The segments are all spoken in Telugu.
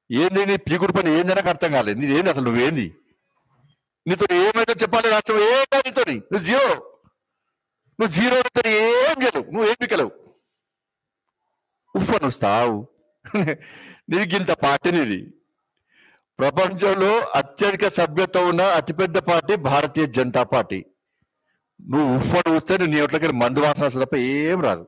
ఏంది నీ పీకుడు పని ఏంది నాకు అర్థం కాలేదు నీది ఏంది అసలు నువ్వేంది నీతో ఏమైతే చెప్పాలి రాష్ట్రం ఏం కాదు నీతో నువ్వు జీరో నువ్వు జీరో నీతో ఏం చేయలేవు నువ్వు ఏం పిక్కలేవు ఉఫ్ఫను వస్తావు నీకు ఇంత పార్టీ నీది ప్రపంచంలో అత్యధిక సభ్యత్వం ఉన్న అతిపెద్ద పార్టీ భారతీయ జనతా పార్టీ నువ్వు ఉఫ్ఫను వస్తే నీ ఒట్లకి మందు వాసన వస్తుంది తప్ప ఏం రాదు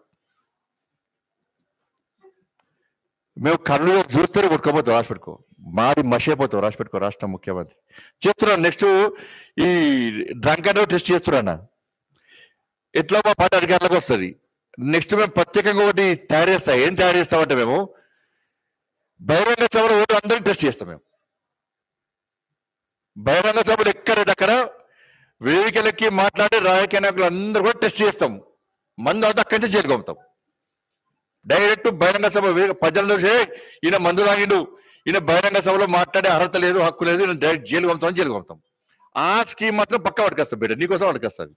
మేము కళ్ళు చూస్తేనే కొట్టుకోపోతావు రాసి పెట్టుకో మాది మషి అయిపోతావు రాసి పెట్టుకో రాష్ట్ర ముఖ్యమంత్రి చేస్తున్నాను నెక్స్ట్ ఈ డ్రంక్ అండ్ టెస్ట్ చేస్తున్నా ఎట్లా మా పార్టీ అధికారులకు వస్తుంది నెక్స్ట్ మేము ప్రత్యేకంగా ఒకటి తయారు చేస్తాం ఏం తయారు చేస్తామంటే మేము బహిరంగ సభలో ఓటు అందరినీ టెస్ట్ చేస్తాం మేము బహిరంగ సభలు ఎక్కడ దగ్గర వేదికలకి మాట్లాడి రాజకీయ నాయకులు అందరూ కూడా టెస్ట్ చేస్తాం మందు అంతా అక్కడి నుంచి చేరుకొంటాం డైరెక్ట్ బహిరంగ సభ వే- ప్రజలందరూ "ఏయ్, ఈయన మందు తాగిండు ఈయన బహిరంగ సభలో మాట్లాడే అర్హత లేదు హక్కు లేదు ఈయన డైరెక్ట్ జైలు పంపుతాం జైలు పంపుతాం ఆ స్కీమ్ మాత్రం పక్క పట్టుకొస్తాం బిడ్డ నీకోసం పట్టుకొస్తుంది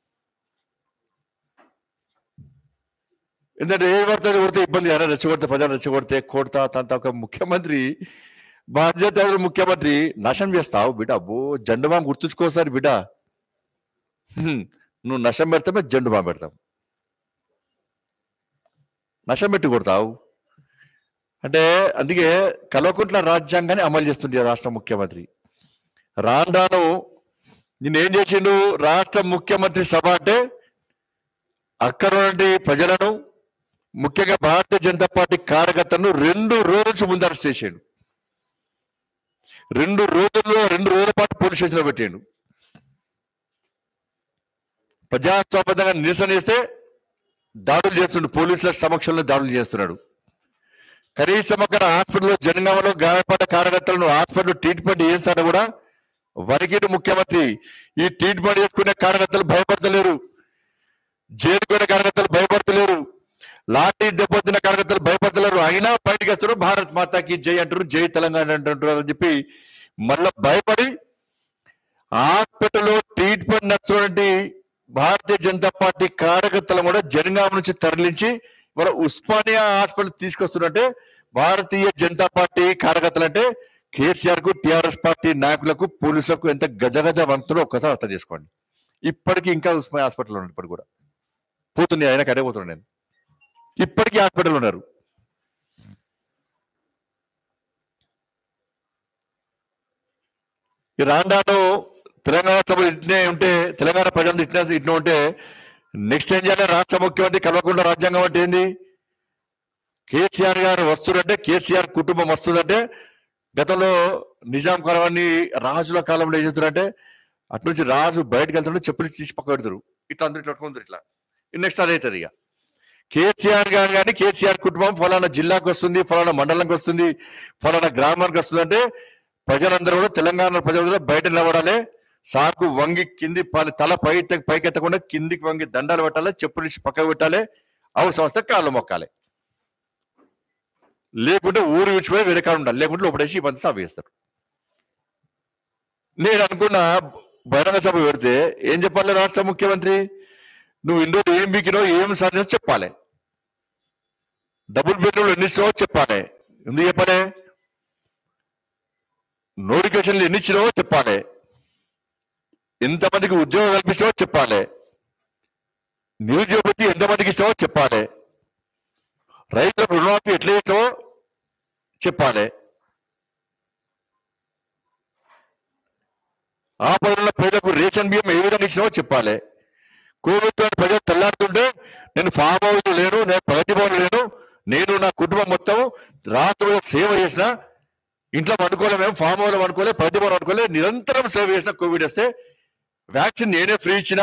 ఎందుకంటే ఏ పడుతుంది కొడితే ఇబ్బంది ఎవరైనా రెచ్చగొడితే ప్రజలు రెచ్చగొడితే కొడతా తంత ఒక ముఖ్యమంత్రి బాధ్యత గల ముఖ్యమంత్రి నశం చేస్తావు బిడ్డ అబ్బో జెండు బాంబు గుర్తుంచుకోసారి బిడ్డ హ్మ్, నువ్వు నశం పెడతామే జెండు బాంబు పెడతాం నశం పెట్టి కొడతావు అంటే అందుకే కల్వకుంట్ల రాజ్యాంగాన్ని అమలు చేస్తుంది ఈ రాష్ట్ర ముఖ్యమంత్రి రాను రాను నేనేం చేసిండు రాష్ట్ర ముఖ్యమంత్రి సభ అంటే అక్కడ నుండి ప్రజలను ముఖ్యంగా భారతీయ జనతా పార్టీ కార్యకర్తలను రెండు రోజుల నుంచి ముందు అరెస్ట్ చేసాడు రెండు రోజుల్లో రెండు రోజుల పాటు పోలీస్ స్టేషన్లో పెట్టాడు ప్రజాస్వామ్యంగా నిరసన చేస్తే దాడులు చేస్తుండు పోలీసుల సమక్షంలో దాడులు చేస్తున్నాడు కనీసం అక్కడ హాస్పిటల్లో జనగామలో గాయపడ్డ కార్యకర్తలను హాస్పిటల్ ట్రీట్మెంట్ చేస్తాడు కూడా వరికిటి ముఖ్యమంత్రి ఈ ట్రీట్మెంట్ చేసుకునే కార్యకర్తలు భయపడతలేరు జైలు కూడా కార్యకర్తలు భయపడతలేరు లాఠీ దెబ్బతిన్న కార్యకర్తలు భయపడతలేరు అయినా బయటకు వస్తారు భారత్ మాతాకి జై అంటారు జై తెలంగాణ అంటుంటారు అని చెప్పి మళ్ళా భయపడి హాస్పిటల్లో ట్రీట్మెంట్ నచ్చినటువంటి భారతీయ జనతా పార్టీ కార్యకర్తలు కూడా జనగామ నుంచి తరలించి మన ఉస్మానియా హాస్పిటల్ తీసుకొస్తున్నట్టే భారతీయ జనతా పార్టీ కార్యకర్తలు అంటే కేసీఆర్ కు టిఆర్ఎస్ పార్టీ నాయకులకు పోలీసులకు ఎంత గజగజ వంతులో ఒక్కసారి అర్థం చేసుకోండి ఇప్పటికీ ఇంకా ఉస్మానియా హాస్పిటల్ ఉన్నాడు ఇప్పటికి కూడా పోతుంది ఆయన కడే పోతున్నాను నేను ఇప్పటికీ హాస్పిటల్ ఉన్నారు ఈ రాండాలో తెలంగాణ సభ ఇట్నే ఉంటే తెలంగాణ ప్రజలు ఇట్నే ఇట్నే ఉంటే నెక్స్ట్ ఏం చేయాలి రాష్ట్ర ముఖ్యమంత్రి కల్వకుండా రాజ్యాంగం అంటే ఏంది కేసీఆర్ గారు వస్తురంటే కేసీఆర్ కుటుంబం వస్తుందంటే గతంలో నిజాం కాలాన్ని రాజుల కాలంలో ఏం చేస్తారంటే అటు నుంచి రాజు బయటకు వెళ్తుంటే చెప్పులు తీసి పక్క పెడతారు ఇట్లా అందరూ ఇట్లా పట్టుకుంటారు ఇట్లా నెక్స్ట్ అదవుతుంది ఇక కేసీఆర్ గారు కానీ కేసీఆర్ కుటుంబం ఫలానా జిల్లాకు వస్తుంది ఫలానా మండలంకి వస్తుంది ఫలానా గ్రామానికి వస్తుంది అంటే ప్రజలందరూ కూడా తెలంగాణ ప్రజలు కూడా బయట నిలబడాలి సాకు వంగి కింది ప- తల పై పైకెత్తకుండా కిందికి వంగి దండాలు పెట్టాలి చెప్పులు ఇచ్చి పక్కకు పెట్టాలి అవసరం వస్తే కాళ్ళు మొక్కాలి లేకుంటే ఊరు విడిచిపోయి వెనకాల ఉండాలి లేకుంటే లోపడేసి ఈ పని సభ చేస్తారు నేను అనుకున్న బహిరంగ సభ పెడితే ఏం చెప్పాలి రాష్ట్ర ముఖ్యమంత్రి నువ్వు ఇందులో ఏం బీకినావు ఏం సాధించో చెప్పాలి డబుల్ బెడ్రూమ్లు ఎన్ని ఇచ్చినావో చెప్పాలి ఎందుకు చెప్పాలి నోటిఫికేషన్లు ఎన్ని ఇచ్చినావో చెప్పాలి ఎంతమందికి ఉద్యోగం కల్పిస్తావో చెప్పాలి నిరుద్యోగ వృత్తి ఎంతమందికి ఇస్తావో చెప్పాలి రైతులకు రుణమాఫీ ఎట్లా చేస్తావో చెప్పాలి ఆ పనుల ప్రజలకు రేషన్ బియ్యం ఏ విధంగా ఇచ్చినావో చెప్పాలి కోవిడ్ తో ప్రజలు తెల్లారుతుంటే నేను ఫామ్ హౌస్ లేను నేను ప్రగతి భవన్ లేను నేను నా కుటుంబం మొత్తం రాత్రి సేవ చేసిన ఇంట్లో పడుకోలే మేము ఫామ్ హౌస్ లో పడుకోలే ప్రగతి భవన్ పడుకోలే నిరంతరం సేవ చేసిన కోవిడ్ వస్తే వ్యాక్సిన్ నేనే ఫ్రీ ఇచ్చిన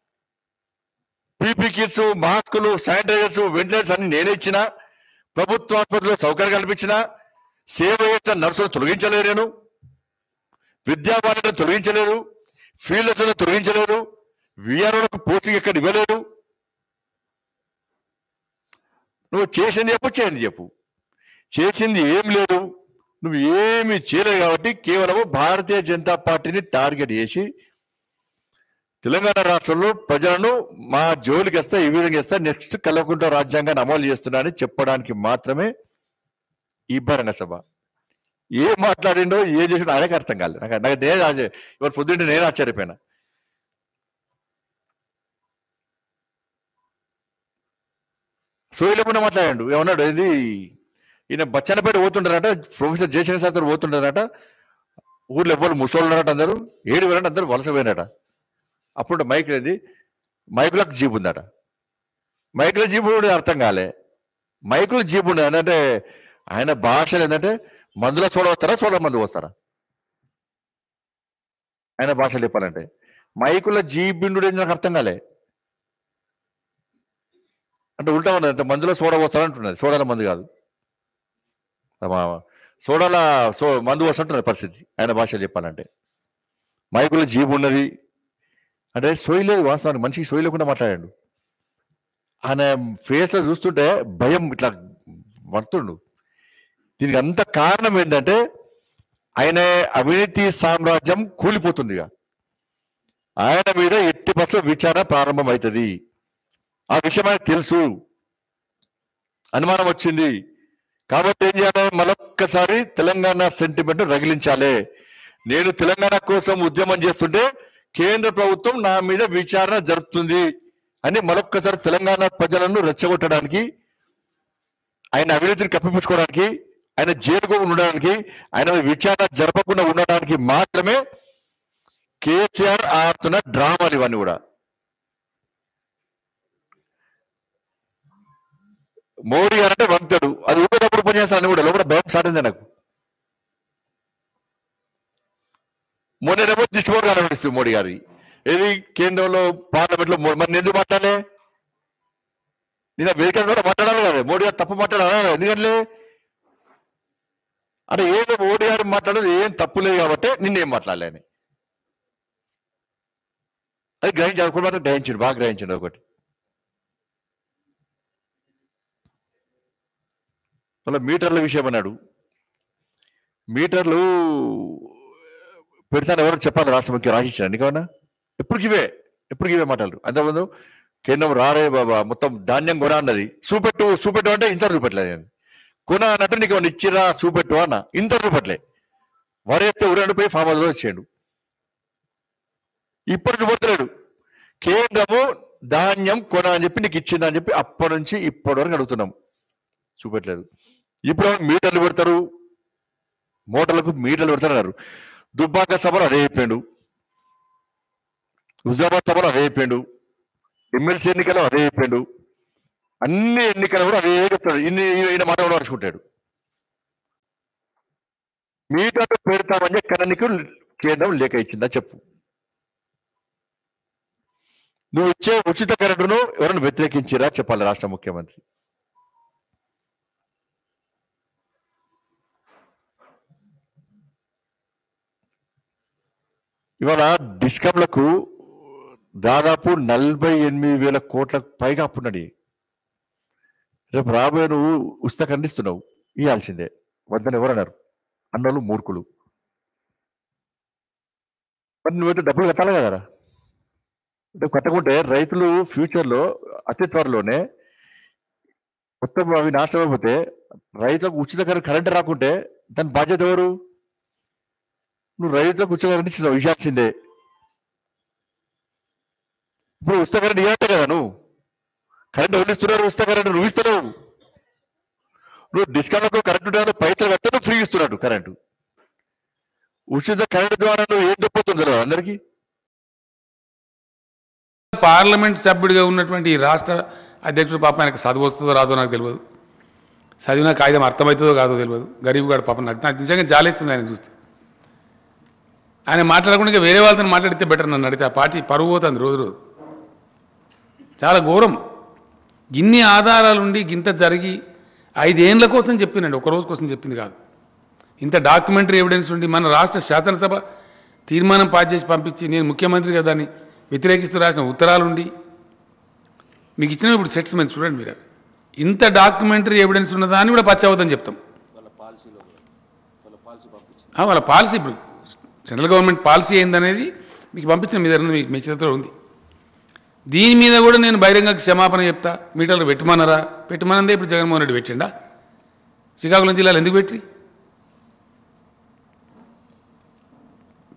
పీపీ కిట్స్ మాస్కులు శానిటైజర్స్ వెంటిలేటర్స్ అన్ని నేనే ఇచ్చిన ప్రభుత్వ ఆసుపత్రిలో సౌకర్యం కల్పించిన సేవ చేసిన నర్సులు తొలగించలేదు నేను విద్యాబాలను తొలగించలేదు ఫీల్డ్స్ తొలగించలేదు విఆర్ఓలకు పోస్టింగ్ ఎక్కడ ఇవ్వలేదు నువ్వు చేసింది చెప్పు చేయండి చెప్పు చేసింది ఏం లేదు నువ్వు ఏమి చేయలేదు కాబట్టి కేవలం భారతీయ జనతా పార్టీని టార్గెట్ చేసి తెలంగాణ రాష్ట్రంలో ప్రజలను మా జోలికి వస్తే ఈ విధంగా వస్తే నెక్స్ట్ కల్వకుంట్ల రాజ్యాంగాన్ని అమలు చేస్తున్నా అని చెప్పడానికి మాత్రమే ఈ బహిరంగ సభ ఏం మాట్లాడిండో ఏం చేసిండో ఆయనకి అర్థం కాలేదు నాకు నాకు నేను ఆశ్చర్య- ఇవాళ పొద్దుంటే నేను ఆశ్చర్యపోయినా సోయి లేకుండా మాట్లాడాడు ఏమన్నాడు ఇది ఈయన బచ్చన్నపేట పోతుంటారట ప్రొఫెసర్ జయశంకర్ సార్ పోతుంటారట ఊర్లో ఎవరు ముసోళ్ళారట అందరూ ఏడు వేలంటే అందరూ వలస పోయినట అప్పుడు మైక్ లేదు మైకులకు జీప్ ఉందట మైకులో జీప్ ఉండే అర్థం కాలే మైకులో జీప్ ఉండదు అంటే ఆయన భాషలు ఏంటంటే మందులో చూడ వస్తారా చూడ మందు వస్తారా ఆయన భాషలు చెప్పాలంటే మైకులో జీప్ బిండు నాకు అర్థం కాలే అంటే ఉల్టా ఉన్నది అంటే మందులో సోడా వస్తాడు అంటున్నది సోడాల మందు కాదు మా- సోడాల సో మందు వస్తుంటున్నది పరిస్థితి ఆయన భాషలు చెప్పాలంటే మైకులో జీబు ఉన్నది అంటే సోయి లేదు వాస్తవానికి మనిషికి సోయి లేకుండా మాట్లాడాడు ఆయన ఫేస్ లో చూస్తుంటే భయం ఇట్లా పడుతుండు దీనికి అంత కారణం ఏంటంటే ఆయన అవినీతి సామ్రాజ్యం కూలిపోతుంది ఇక. ఆయన మీద ఎట్టి బస్సులో విచారణ ప్రారంభం అవుతుంది ఆ విషయం ఆయనకు తెలుసు అనుమానం వచ్చింది కాబట్టి ఏం చేయాలి మరొక్కసారి తెలంగాణ సెంటిమెంట్ రగిలించాలి నేను తెలంగాణ కోసం ఉద్యమం చేస్తుంటే కేంద్ర ప్రభుత్వం నా మీద విచారణ జరుపుతుంది అని మరొక్కసారి తెలంగాణ ప్రజలను రెచ్చగొట్టడానికి ఆయన అవినీతిని కప్పిపుచ్చుకోవడానికి ఆయన జైలుకు ఉండడానికి ఆయన మీద విచారణ జరపకుండా ఉండడానికి మాత్రమే కేసీఆర్ ఆడుతున్న డ్రామాలు ఇవన్నీ కూడా మోడీ గారు అంటే వంతుడు అది ఊపేటప్పుడు పనిచేస్తాను కూడా లోపల భయం స్టార్ట్ అయింది నాకు మొన్నేమో దిష్టిపోటు కనబడిస్తుంది మోడీ గారి ఏది కేంద్రంలో పార్లమెంట్ లో మో- మరి ఎందుకు మాట్లాడలే నేను వేదిక కూడా మాట్లాడాలి కదా మోడీ గారు తప్పు మాట్లాడాలి ఎందుకంటే అంటే ఏదో మోడీ గారు మాట్లాడదు ఏం తప్పు లేదు కాబట్టి నిన్నేం మాట్లాడలే అని అది గ్రహించాడు ఒకటి మాత్రం గ్రహించాడు బాగా గ్రహించాడు ఒకటి మళ్ళీ మీటర్ల విషయం అన్నాడు మీటర్లు పెడతాను ఎవరు చెప్పాలి రాష్ట్ర ముఖ్య రాసిచ్చాను నీకన్నా ఎప్పటికి ఇవే ఎప్పటికి ఇవే మాటలు అంతకుముందు కేంద్రం రారే బాబా మొత్తం ధాన్యం కొన అన్నది చూపెట్టు చూపెట్టు అంటే ఇంత చూపెట్టలేదు నేను కొన అన్నట్టు నీకు ఏమన్నా ఇచ్చిరా చూపెట్టు అన్న ఇంత చూపెట్టలే వరేస్తే ఉరండి పోయి ఫామ్ హౌస్లో వచ్చాడు ఇప్పుడు చూపెడతలేడు కేంద్రము ధాన్యం కొన అని చెప్పి నీకు ఇచ్చిందా అని చెప్పి అప్పటి నుంచి ఇప్పటి వరకు అడుగుతున్నాం చూపెట్టలేదు ఇప్పుడు మీటర్లు పెడతారు మోటార్లకు మీటర్లు పెడతారు దుబ్బాక సభలో అదే అయిపోయాడు హుజాబాద్ సభలో అదే అయిపోయాడు ఎమ్మెల్సీ ఎన్నికలు అదే అయిపోయాడు అన్ని ఎన్నికలు కూడా అదే చెప్తాడు ఇన్ని ఈయన మాట కూడా నడుచుకుంటాడు మీటర్లు పెడతామని చెప్పి నీకు కేంద్రం లేఖ ఇచ్చిందా చెప్పు నువ్వు ఇచ్చే ఉచిత కరెంటును ఎవరైనా వ్యతిరేకించిరా చెప్పాలి రాష్ట్ర ముఖ్యమంత్రి ఇవాళ డిస్కమ్లకు దాదాపు నలభై ఎనిమిది వేల కోట్లకు పైగా అప్పున్నది రేపు రాబోయే నువ్వు ఉచిత ఖండిస్తున్నావు ఇవ్వాల్సిందే వద్దని ఎవరన్నారు అన్నోళ్ళు మూర్ఖులు మరి నువ్వైతే డబ్బులు కట్టాలి కదరా అంటే కట్టకుంటే రైతులు ఫ్యూచర్లో అతి త్వరలోనే మొత్తం అవి నాశనం అయిపోతే రైతులకు ఉచిత కరెంట్ కరెంట్ రాకుంటే దాని బాధ్యత ఎవరు నువ్వు రైతులకు ఉచిత కరెంట్ ఇచ్చినావు ఇవ్వాల్సిందే ఇప్పుడు ఉచిత కరెంట్ ఇవ్వట్టే కదా నువ్వు కరెంట్ ఎవరు ఇస్తున్నారు ఉచిత కరెంట్ నువ్వు ఇస్తున్నావు నువ్వు డిస్కౌంట్ కరెంట్ ఉంటే పైసలు కడితే నువ్వు ఫ్రీ ఇస్తున్నాడు కరెంటు ఉచిత కరెంట్ ద్వారా నువ్వు ఏం చెప్పొస్తుంది అందరికీ పార్లమెంట్ సభ్యుడిగా ఉన్నటువంటి ఈ రాష్ట్ర అధ్యక్షుడు పాపం ఆయనకు చదువు వస్తుందో రాదో నాకు తెలియదు చదివిన కాగితం అర్థమవుతుందో కాదో తెలియదు గరీబ్ గారు పాపం నాకు నాకు నిజంగా జాలేస్తుంది ఆయన చూస్తే ఆయన మాట్లాడకుండా ఇంకా వేరే వాళ్ళతో మాట్లాడితే బెటర్ నన్ను అడిగితే ఆ పార్టీ పరువు పోతుంది రోజు రోజు చాలా ఘోరం ఇన్ని ఆధారాలుండి గింత జరిగి ఐదేండ్ల కోసం చెప్పినండి ఒక రోజు కోసం చెప్పింది కాదు ఇంత డాక్యుమెంటరీ ఎవిడెన్స్ ఉండి మన రాష్ట్ర శాసనసభ తీర్మానం పాస్ చేసి పంపించి నేను ముఖ్యమంత్రిగా దాన్ని వ్యతిరేకిస్తూ రాసిన ఉత్తరాలుండి మీకు ఇచ్చిన ఇప్పుడు సెట్స్ మేము చూడండి మీరు ఇంత డాక్యుమెంటరీ ఎవిడెన్స్ ఉన్నదా అని కూడా పచ్చవద్దని చెప్తాం ఆ, వాళ్ళ పాలసీ ఇప్పుడు సెంట్రల్ గవర్నమెంట్ పాలసీ ఏందనేది మీకు పంపించిన మీ దగ్గర ఉంది, మీకు మీ చేతిలో ఉంది దీని మీద కూడా నేను బహిరంగ క్షమాపణ చెప్తా మీటర్లు పెట్టమన్నారా పెట్టమనందే ఇప్పుడు జగన్మోహన్ రెడ్డి పెట్టిండా శ్రీకాకుళం జిల్లాలో ఎందుకు పెట్టి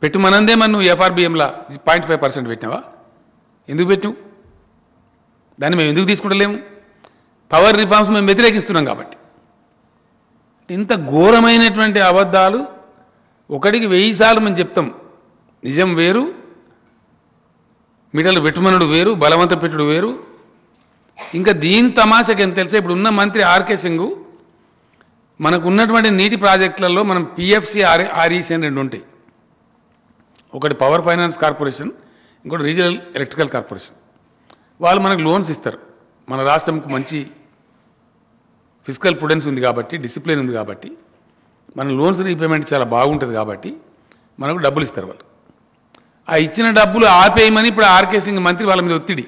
పెట్టు మనందే మనం నువ్వు ఎఫ్ఆర్బిఎంలా పాయింట్ ఫైవ్ పర్సెంట్ పెట్టినావా ఎందుకు పెట్టు దాన్ని మేము ఎందుకు తీసుకుంటలేము పవర్ రిఫార్మ్స్ మేము వ్యతిరేకిస్తున్నాం కాబట్టి ఇంత ఘోరమైనటువంటి అబద్ధాలు ఒకటికి వెయ్యి సార్లు మేము చెప్తాం నిజం వేరు మిడలు పెట్టుమనుడు వేరు బలవంత పెట్టుడు వేరు ఇంకా దీని తమాషకి ఎంత తెలుసా ఇప్పుడు ఉన్న మంత్రి ఆర్కే సింగ్ మనకు ఉన్నటువంటి నీటి ప్రాజెక్టులలో మనం పిఎఫ్సి ఆర్ ఆర్ఈసి అని రెండు ఉంటాయి ఒకటి పవర్ ఫైనాన్స్ కార్పొరేషన్ ఇంకోటి రీజనల్ ఎలక్ట్రికల్ కార్పొరేషన్ వాళ్ళు మనకు లోన్స్ ఇస్తారు మన రాష్ట్రంకు మంచి ఫిజికల్ ప్రుడెన్స్ ఉంది కాబట్టి డిసిప్లిన్ ఉంది కాబట్టి మన లోన్స్ రీపేమెంట్ చాలా బాగుంటుంది కాబట్టి మనకు డబ్బులు ఇస్తారు వాళ్ళు ఆ ఇచ్చిన డబ్బులు ఆపేయమని ఇప్పుడు ఆర్కే సింగ్ మంత్రి వాళ్ళ మీద ఒత్తిడి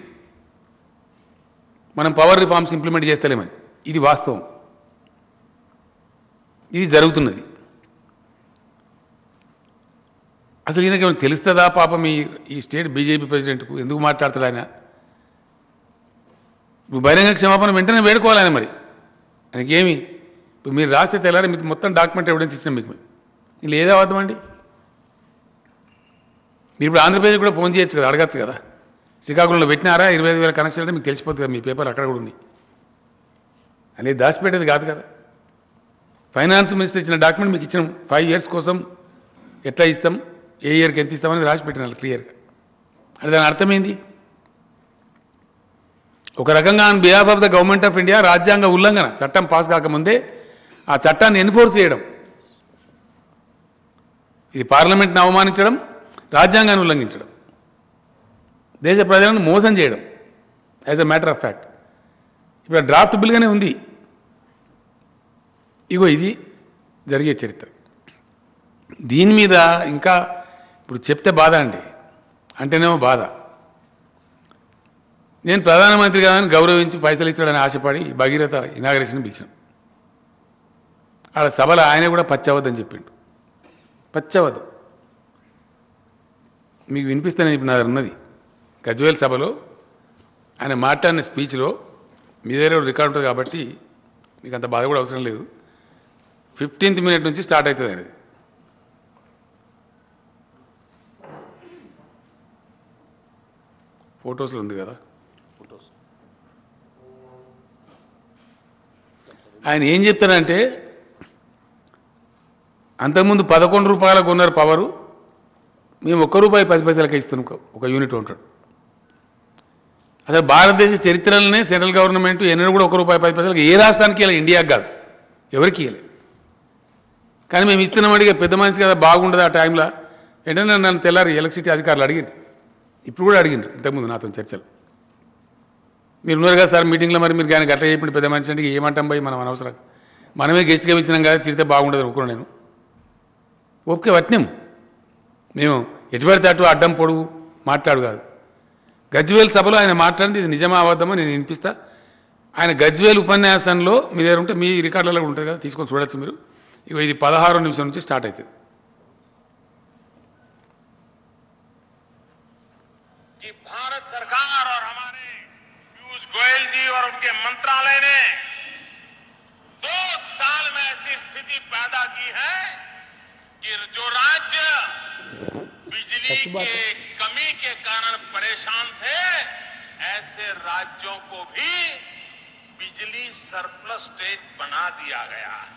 మనం పవర్ రిఫార్మ్స్ ఇంప్లిమెంట్ చేస్తలేమని ఇది వాస్తవం ఇది జరుగుతున్నది అసలు ఈయనకి ఏమైనా తెలుస్తుందా పాపం ఈ ఈ స్టేట్ బీజేపీ ప్రెసిడెంట్కు ఎందుకు మాట్లాడతాడు ఆయన ఇప్పుడు బహిరంగ క్షమాపణ వెంటనే వేడుకోవాలి ఆయన మరి ఆయనకేమి ఇప్పుడు మీరు రాస్తే తెల్లారి మీకు మొత్తం డాక్యుమెంట్ ఎవిడెన్స్ ఇచ్చిన మీకు ఇలా ఏదో అబద్ధమండి మీరు ఇప్పుడు ఆంధ్రప్రదేశ్ కూడా ఫోన్ చేయొచ్చు కదా అడగచ్చు కదా శ్రీకాకుళంలో పెట్టినారా ఇరవై ఐదు వేల కనెక్షన్ అంటే మీకు తెలిసిపోతుంది కదా మీ పేపర్ అక్కడ కూడా ఉంది అనేది దాచిపెట్టేది కాదు కదా ఫైనాన్స్ మినిస్టర్ ఇచ్చిన డాక్యుమెంట్ మీకు ఇచ్చిన ఫైవ్ ఇయర్స్ కోసం ఎట్లా ఇస్తాం ఏ ఇయర్కి ఎంత ఇస్తామని రాసి పెట్టినారు క్లియర్గా అంటే దాని అర్థం ఏంది ఒక రకంగా on behalf of the government of India రాజ్యాంగ ఉల్లంఘన చట్టం పాస్ కాకముందే ఆ చట్టాన్ని ఎన్ఫోర్స్ చేయడం ఇది పార్లమెంట్ని అవమానించడం రాజ్యాంగాన్ని ఉల్లంఘించడం దేశ ప్రజలను మోసం చేయడం as a matter of fact ఇప్పుడు డ్రాఫ్ట్ బిల్గానే ఉంది ఇగో ఇది జరిగే చరిత్ర దీని మీద ఇంకా ఇప్పుడు చెప్తే బాధ అండి అంటేనేమో బాధ నేను ప్రధానమంత్రి కాదని గౌరవించి పైసలు ఇచ్చాడని ఆశపడి భగీరథ ఇనాగరేషన్ పిలిచాను ఆడ సభలో ఆయన కూడా పచ్చవద్దని చెప్పిండు పచ్చవద్దు మీకు వినిపిస్తానని ఇప్పుడు నా దగ్గర ఉన్నది గజ్వేల్ సభలో ఆయన మాట్లాడిన స్పీచ్లో మీ దగ్గర రికార్డు ఉంటుంది కాబట్టి మీకు అంత బాధ కూడా అవసరం లేదు ఫిఫ్టీన్త్ మినిట్ నుంచి స్టార్ట్ అవుతుంది అనేది ఫొటోస్లో ఉంది కదా ఫొటోస్ ఆయన ఏం చెప్తాడంటే అంతకుముందు పదకొండు రూపాయలకు కొన్నారు పవరు మేము ఒక్క రూపాయి పది పైసలకి ఇస్తున్నాం ఒక- ఒక యూనిట్ ఉంటాడు అసలు భారతదేశ చరిత్రలోనే సెంట్రల్ గవర్నమెంట్ ఎన్నడూ కూడా ఒక రూపాయి పది పైసలకి ఏ రాష్ట్రానికి ఇవ్వలే ఇండియాకి కాదు ఎవరికి ఇవ్వలే కానీ మేము ఇస్తున్నాం అడిగే పెద్ద మనిషి కదా బాగుండదు ఆ టైంలో వెంటనే నన్ను తెల్లారి ఎలక్ట్రిసిటీ అధికారులు అడిగింది ఇప్పుడు కూడా అడిగిండ్రు ఇంతకుముందు నాతో చర్చలు మీరు ఉన్నారు కదా సార్ మీటింగ్లో మరి మీరు కానీ గట్ల చెప్పండి పెద్ద మనిషి అంటే ఏమంటాం పోయి మనం అనవసరం మనమే గెస్ట్గా ఇచ్చినాం కదా తిరిగితే బాగుండదు అనుకున్నాను నేను ఓకే వట్నేం మేము ఎటుపడితే అటు అడ్డం పొడుగు మాట్లాడు కాదు గజ్వేల్ సభలో ఆయన మాట్లాడింది ఇది నిజమా అబద్ధమో నేను వినిపిస్తా ఆయన గజ్వేల్ ఉపన్యాసంలో మీ దగ్గర ఉంటే మీ రికార్డులలో కూడా ఉంటుంది కదా తీసుకొని చూడొచ్చు మీరు ఇక ఇది పదహారో నిమిషం నుంచి స్టార్ట్ అవుతుంది कि भारत सरकार और हमारे पीयूष गोयल जी और उनके मंत्रालय ने दो साल में ऐसी स्थिति पैदा की है कि जो राज्य बिजली के कमी के कारण परेशान थे ऐसे राज्यों को भी बिजली सरप्लस स्टेट बना दिया गया है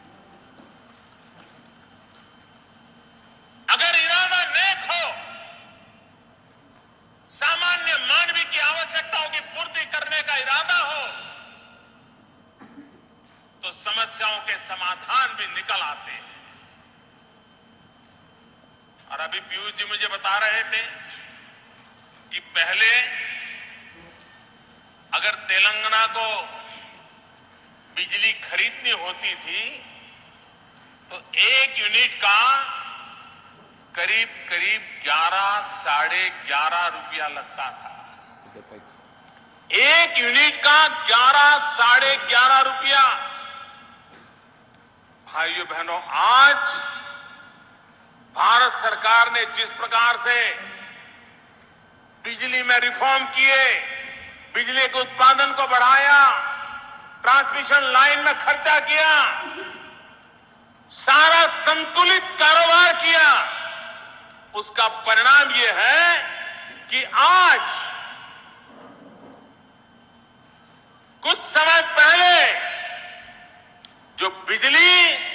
अगर इरादा नेक हो सामान्य मानवीय की आवश्यकताओं की पूर्ति करने का इरादा हो तो समस्याओं के समाधान भी निकल आते हैं और अभी पीयूष जी मुझे बता रहे थे कि पहले अगर तेलंगाना को बिजली खरीदनी होती थी तो एक यूनिट का करीब करीब 11 साढ़े ग्यारह रुपया लगता था एक यूनिट का 11 साढ़े ग्यारह रुपया भाइयों बहनों आज भारत सरकार ने जिस प्रकार से बिजली में रिफॉर्म किए बिजली के उत्पादन को बढ़ाया ट्रांसमिशन लाइन में खर्चा किया सारा संतुलित कारोबार किया उसका परिणाम ये है कि आज कुछ समय पहले जो बिजली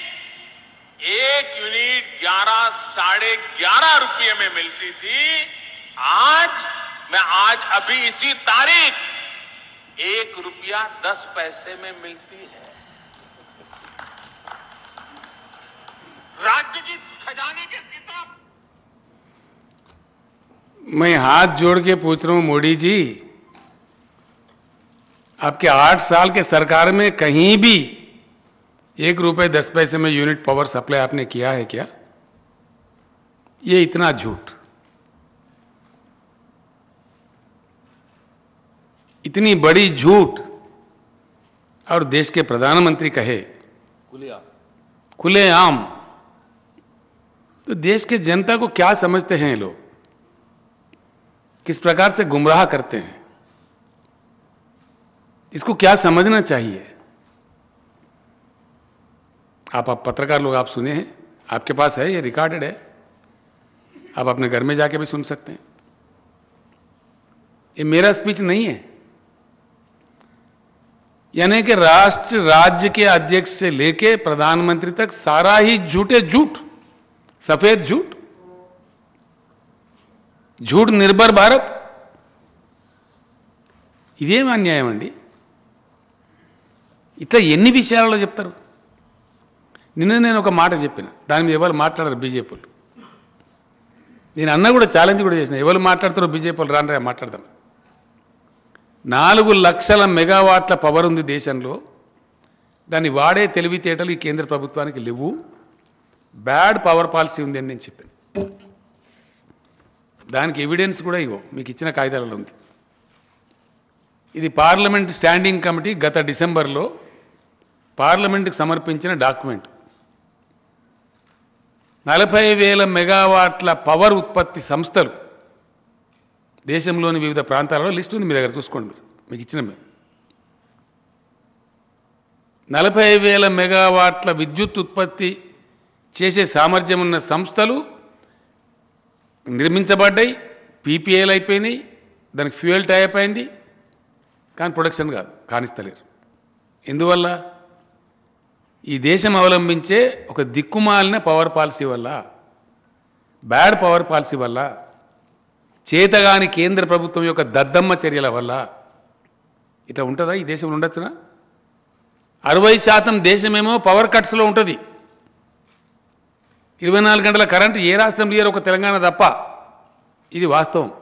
एक यूनिट ग्यारह साढ़े ग्यारह रुपये में मिलती थी आज मैं आज अभी इसी तारीख एक रुपया दस पैसे में मिलती है राज्य की खजाने के किताब मैं हाथ जोड़ के पूछ रहा हूं मोदी जी आपके आठ साल के सरकार में कहीं भी एक रुपए दस पैसे में यूनिट पावर सप्लाई आपने किया है क्या ये इतना झूठ इतनी बड़ी झूठ और देश के प्रधानमंत्री कहे खुलेआम तो देश के जनता को क्या समझते हैं ये लोग किस प्रकार से गुमराह करते हैं इसको क्या समझना चाहिए आप आप पत्रकार लोग आप सुने हैं आपके पास है ये रिकॉर्डेड है आप अपने घर में जाके भी सुन सकते हैं ये मेरा स्पीच नहीं है यानी कि राष्ट्र राज्य के अध्यक्ष से लेके प्रधानमंत्री तक सारा ही झूठे झूठ सफेद झूठ झूठ निर्भर భారత్ ఇదేం అన్యాయం అండి ఇట్లా ఎన్ని విషయాలలో చెప్తారు నిన్న నేను ఒక మాట చెప్పిన దాని మీద ఎవరు మాట్లాడరు బీజేపీలు నేను అన్న కూడా ఛాలెంజ్ కూడా చేసిన ఎవరు మాట్లాడతారో బీజేపీలు రానరా మాట్లాడదాం నాలుగు లక్షల మెగావాట్ల పవర్ ఉంది దేశంలో దాన్ని వాడే తెలివితేటలు ఈ కేంద్ర ప్రభుత్వానికి లేవు బ్యాడ్ పవర్ పాలసీ ఉంది అని నేను చెప్పాను దానికి ఎవిడెన్స్ కూడా ఇగో మీకు ఇచ్చిన కాగితాలలో ఉంది ఇది పార్లమెంట్ స్టాండింగ్ కమిటీ గత డిసెంబర్లో పార్లమెంట్కి సమర్పించిన డాక్యుమెంట్ నలభై వేల మెగావాట్ల పవర్ ఉత్పత్తి సంస్థలు దేశంలోని వివిధ ప్రాంతాలలో లిస్ట్ ఉంది మీ దగ్గర చూసుకోండి మీరు మీకు ఇచ్చిన మేము నలభై వేల మెగావాట్ల విద్యుత్ ఉత్పత్తి చేసే సామర్థ్యం ఉన్న సంస్థలు నిర్మించబడ్డాయి పీపీఏలు అయిపోయినాయి దానికి ఫ్యూయల్ టైప్ అయింది కానీ ప్రొడక్షన్ కాదు కానిస్తలేరు ఎందువల్ల ఈ దేశం అవలంబించే ఒక దిక్కుమాలిన పవర్ పాలసీ వల్ల బ్యాడ్ పవర్ పాలసీ వల్ల చేతగాని కేంద్ర ప్రభుత్వం యొక్క దద్దమ్మ చర్యల వల్ల ఇట్లా ఉంటుందా ఈ దేశంలో ఉండొచ్చునా అరవై శాతం దేశమేమో పవర్ కట్స్లో ఉంటుంది ఇరవై నాలుగు గంటల కరెంటు ఏ రాష్ట్రంలో ఇయ్యరు ఒక తెలంగాణ తప్ప ఇది వాస్తవం